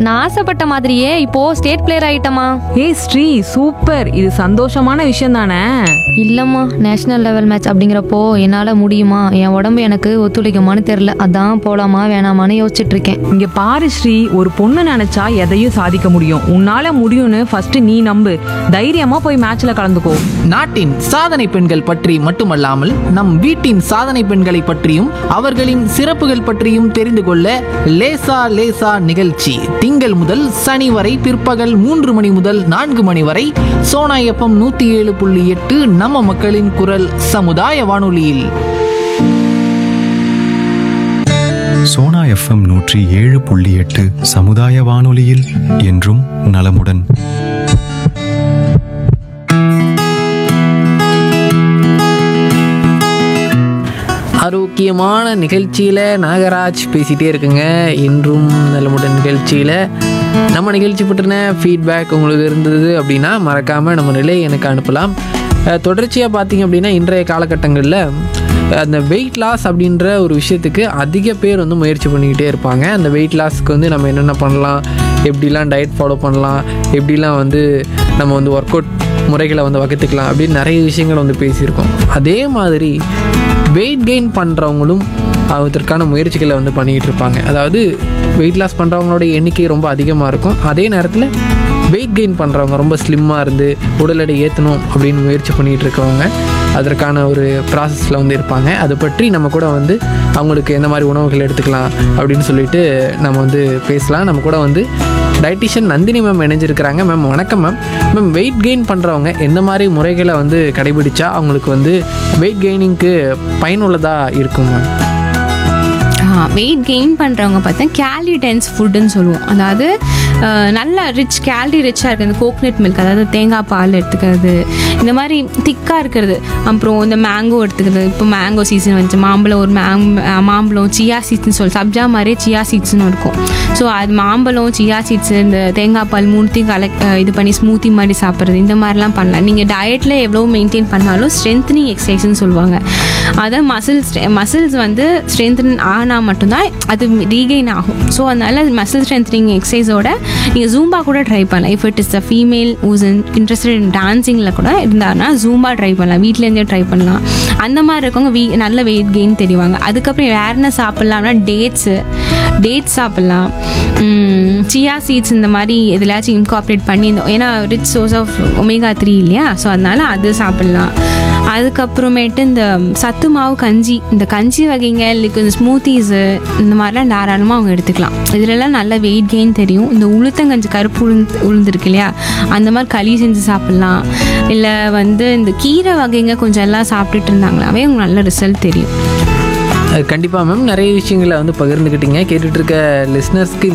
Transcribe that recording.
நான் ஆசைப்பட்ட மாதிரியே இப்போ ஸ்டேட் பிளேயர் ஆயிட்டமா ஏய் ஸ்ரீ சூப்பர் இது சந்தோஷமான விஷயம் தானே இல்லம்மா நேஷனல் லெவல் மேட்ச் அப்படிங்கிறப்போ என்னால முடியுமா என் உடம்பு எனக்கு ஒத்துழைக்குமான்னு தெரியல அதான் போலாமா வேணாமான்னு யோசிச்சுட்டு இருக்கேன் இங்க பாரு ஸ்ரீ ஒரு பொண்ணு நினைச்சா எதையும் சாதிக்க முடியும் உன்னால முடியும்னு ஃபர்ஸ்ட் நீ நம்பு தைரியமா போய் மேட்ச்ல கலந்துக்கோ நாட்டின் சாதனை பெண்கள் பற்றி மட்டுமல்லாமல் நம் வீட்டின் சாதனை பெண்களை பற்றியும் அவர்களின் சிறப்புகள் பற்றியும் தெரிந்து கொள்ள லேசா லேசா நிகழ்ச்சி திங்கள் முதல் சனி வரை பிற்பகல் மூன்று மணி முதல் நான்கு மணி வரை சோனா எஃப்எம் நூத்தி ஏழு புள்ளி எட்டு நம்ம மக்களின் குரல் சமுதாய வானொலியில் சோனா எஃப்எம் நூற்றி ஏழு புள்ளி எட்டு சமுதாய வானொலியில் என்றும் நலமுடன் ஆரோக்கியமான நிகழ்ச்சியில் நாகராஜ் பேசிகிட்டே இருக்குங்க இன்றும் நலமுடன் நிகழ்ச்சியில் நம்ம நிகழ்ச்சி பற்றின ஃபீட்பேக் உங்களுக்கு இருந்தது அப்படின்னா மறக்காமல் நம்ம நிலை எனக்கு அனுப்பலாம் தொடர்ச்சியாக பார்த்தீங்க அப்படின்னா இன்றைய காலகட்டங்களில் அந்த வெயிட் லாஸ் அப்படின்ற ஒரு விஷயத்துக்கு அதிக பேர் வந்து முயற்சி பண்ணிக்கிட்டே இருப்பாங்க அந்த வெயிட் லாஸ்க்கு வந்து நம்ம என்னென்ன பண்ணலாம் எப்படிலாம் டயட் ஃபாலோ பண்ணலாம் எப்படிலாம் வந்து நம்ம வந்து ஒர்க் அவுட் முறைகளை வந்து வகுத்துக்கலாம் அப்படின்னு நிறைய விஷயங்கள் வந்து பேசியிருக்கோம் அதே மாதிரி வெயிட் கெயின் பண்ணுறவங்களும் அதற்கான முயற்சிகளை வந்து பண்ணிக்கிட்டு இருப்பாங்க அதாவது வெயிட் லாஸ் பண்ணுறவங்களோட எண்ணிக்கை ரொம்ப அதிகமாக இருக்கும் அதே நேரத்தில் வெயிட் கெயின் பண்ணுறவங்க ரொம்ப ஸ்லிம்மாக இருந்து உடல் எடை ஏற்றணும் அப்படின்னு முயற்சி பண்ணிகிட்டு இருக்கவங்க அதற்கான ஒரு ப்ராசஸில் வந்து இருப்பாங்க அதை பற்றி நம்ம கூட வந்து அவங்களுக்கு எந்த மாதிரி உணவுகள் எடுத்துக்கலாம் அப்படின்னு சொல்லிட்டு நம்ம வந்து பேசலாம் நம்ம கூட வந்து டயட்டிஷியன் நந்தினி மேம் இணைஞ்சிருக்கிறாங்க மேம் வணக்கம் மேம் மேம் வெயிட் கெயின் பண்ணுறவங்க எந்த மாதிரி முறைகளை வந்து கடைபிடிச்சா அவங்களுக்கு வந்து வெயிட் கெய்னிங்க்கு பயனுள்ளதாக இருக்கும் மேம் வெயிட் கெயின் பண்ணுறவங்க பார்த்தா கேலரி டென்ஸ் ஃபுட்டுன்னு சொல்லுவோம் அதாவது அஹ், நல்ல ரிச் கேலரி ரிச்சாக இருக்குது இந்த கோகனட் மில்க் அதாவது தேங்காய் பால் எடுத்துக்கிறது இந்த மாதிரி திக்காக இருக்கிறது அப்புறம் இந்த மேங்கோ எடுத்துக்கிறது இப்போ மேங்கோ சீசன் வந்துச்சு மாம்பழம் ஒரு மேங் மாம்பழம் சியா சீட்ஸ்னு சொல்லி சப்ஜா மாதிரியே சியா சீட்ஸ்னு இருக்கும் ஸோ அது மாம்பழம் சியா சீட்ஸ் இந்த தேங்காய் பால் மூணுத்தையும் கலெக்ட் இது பண்ணி ஸ்மூத்தி மாதிரி சாப்பிட்றது இந்த மாதிரிலாம் பண்ணலாம் நீங்கள் டயட்டில் எவ்வளோ மெயின்டைன் பண்ணாலும் ஸ்ட்ரென்த்னிங் எக்ஸசைஸ்னு சொல்லுவாங்க அதான் மசில்ஸ் மசில்ஸ் வந்து ஸ்ட்ரென்தன் ஆனால் மட்டும்தான் அது ரீகெயின் ஆகும் ஸோ அதனால மசில் ஸ்ட்ரென்த்னிங் எக்ஸசைஸோட நீங்கள் ஜூம்பா கூட ட்ரை பண்ணலாம் if it is the female who's interested in டான்சிங்கில் கூட இருந்தாருன்னா ஜூம்பா ட்ரை பண்ணலாம் வீட்டிலேருந்தே ட்ரை பண்ணலாம் அந்த மாதிரி இருக்கவங்க வீ நல்ல வெயிட் கெயின் தெரிவாங்க அதுக்கப்புறம் வேறு என்ன சாப்பிட்லாம்னா டேட்ஸு டேட்ஸ் சாப்பிட்லாம் சியா சீட்ஸ் இந்த மாதிரி எதுலாச்சும் இன்கார்பரேட் பண்ணி இந்த ஏன்னா rich source of omega three இல்லையா ஸோ அதனால அது சாப்பிட்லாம் அதுக்கப்புறமேட்டு இந்த சத்து மாவு கஞ்சி இந்த கஞ்சி வகைங்க லிக்கு இந்த ஸ்மூத்திஸு இந்த மாதிரிலாம் தாராளமாக அவங்க எடுத்துக்கலாம் இதுலலாம் நல்ல வெயிட் கெயின் தெரியும் இந்த உளுத்தங்கஞ்சி கருப்பு உளுந்து உளுந்துருக்கு இல்லையா அந்த மாதிரி களி செஞ்சு சாப்பிட்லாம் இல்லை வந்து இந்த கீரை வகைங்க கொஞ்சம் எல்லாம் சாப்பிட்டுட்டு இருந்தாங்களாவே அவங்க நல்ல ரிசல்ட் தெரியும் கண்டிப்பாக மேம் நிறைய விஷயங்களை வந்து பகிர்ந்துக்கிட்டீங்க கேட்டுட்டு இருக்க லிஸ்னர்ஸ்க்கு